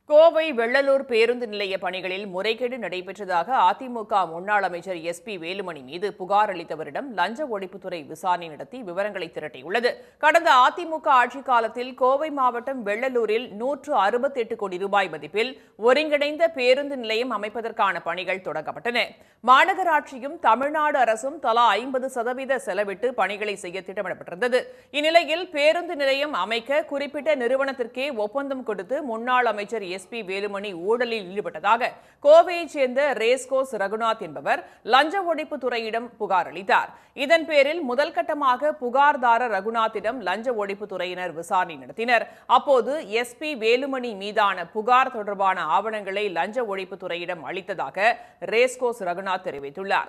கோவை வெள்ளலூர் பேருந்து நிலைய பணிகளில் முறைகேடு நடைபெற்றதாக அதிமுக முன்னாள் அமைச்சர் எஸ் பி வேலுமணி மீது புகார் அளித்தவரிடம் லஞ்ச ஒழிப்புத்துறை விசாரணை நடத்தி விவரங்களை திரட்டியுள்ளது கடந்த அதிமுக ஆட்சிக் காலத்தில் கோவை மாவட்டம் வெள்ளலூரில் நூற்று அறுபத்தெட்டு கோடி ரூபாய் மதிப்பில் ஒருங்கிணைந்த பேருந்து நிலையம் அமைப்பதற்கான பணிகள் தொடங்கப்பட்டன மாநகராட்சியும் தமிழ்நாடு அரசும் தலா ஐம்பது சதவீத செலவிட்டு பணிகளை செய்ய திட்டமிடப்பட்டிருந்தது இந்நிலையில் பேருந்து நிலையம் அமைக்க குறிப்பிட்ட நிறுவனத்திற்கே ஒப்பந்தம் கொடுத்து முன்னாள் அமைச்சர் எஸ் பி வேலுமணி ஊழலில் ஈடுபட்டதாக கோவையைச் சேர்ந்த ரேஸ்கோஸ் ரகுநாத் என்பவர் லஞ்ச ஒழிப்பு துறையிடம் புகார் அளித்தார் இதன் பேரில் முதல் கட்டமாக புகார்தாரர் ரகுநாத்திடம் லஞ்ச ஒழிப்பு துறையினர் விசாரணை நடத்தினர் அப்போது எஸ் பி வேலுமணி மீதான புகார் தொடர்பான ஆவணங்களை லஞ்ச ஒழிப்பு துறையிடம் அளித்ததாக ரேஸ்கோஸ் ரகுநாத் தெரிவித்துள்ளார்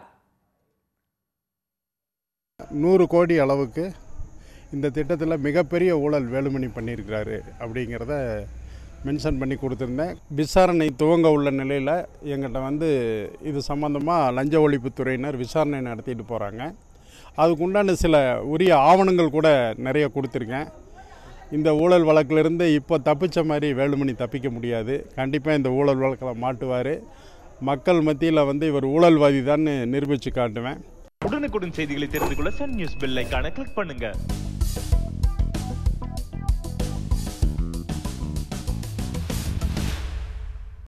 நூறு கோடி அளவுக்கு இந்த திட்டத்தில் மிகப்பெரிய ஊழல் வேலுமணி பண்ணியிருக்கிறாரு அப்படிங்கிறத மென்ஷன் பண்ணி கொடுத்துருந்தேன் விசாரணை துவங்க உள்ள நிலையில் எங்கிட்ட வந்து இது சம்மந்தமாக லஞ்ச ஒழிப்புத்துறையினர் விசாரணை நடத்திட்டு போகிறாங்க அதுக்குண்டான சில உரிய ஆவணங்கள் கூட நிறைய கொடுத்துருக்கேன் இந்த ஊழல் வழக்கிலிருந்து இப்போ தப்பிச்ச மாதிரி வேலுமணி தப்பிக்க முடியாது கண்டிப்பாக இந்த ஊழல் வழக்கில் மாட்டுவார் மக்கள் மத்தியில் வந்து இவர் ஊழல்வாதி தான் நிரூபித்து காட்டுவேன் உடனுக்குடன் செய்திகளை தெரிந்து கொள்ள சன் நியூஸ் பெல் ஐகானை கிளிக் பண்ணுங்க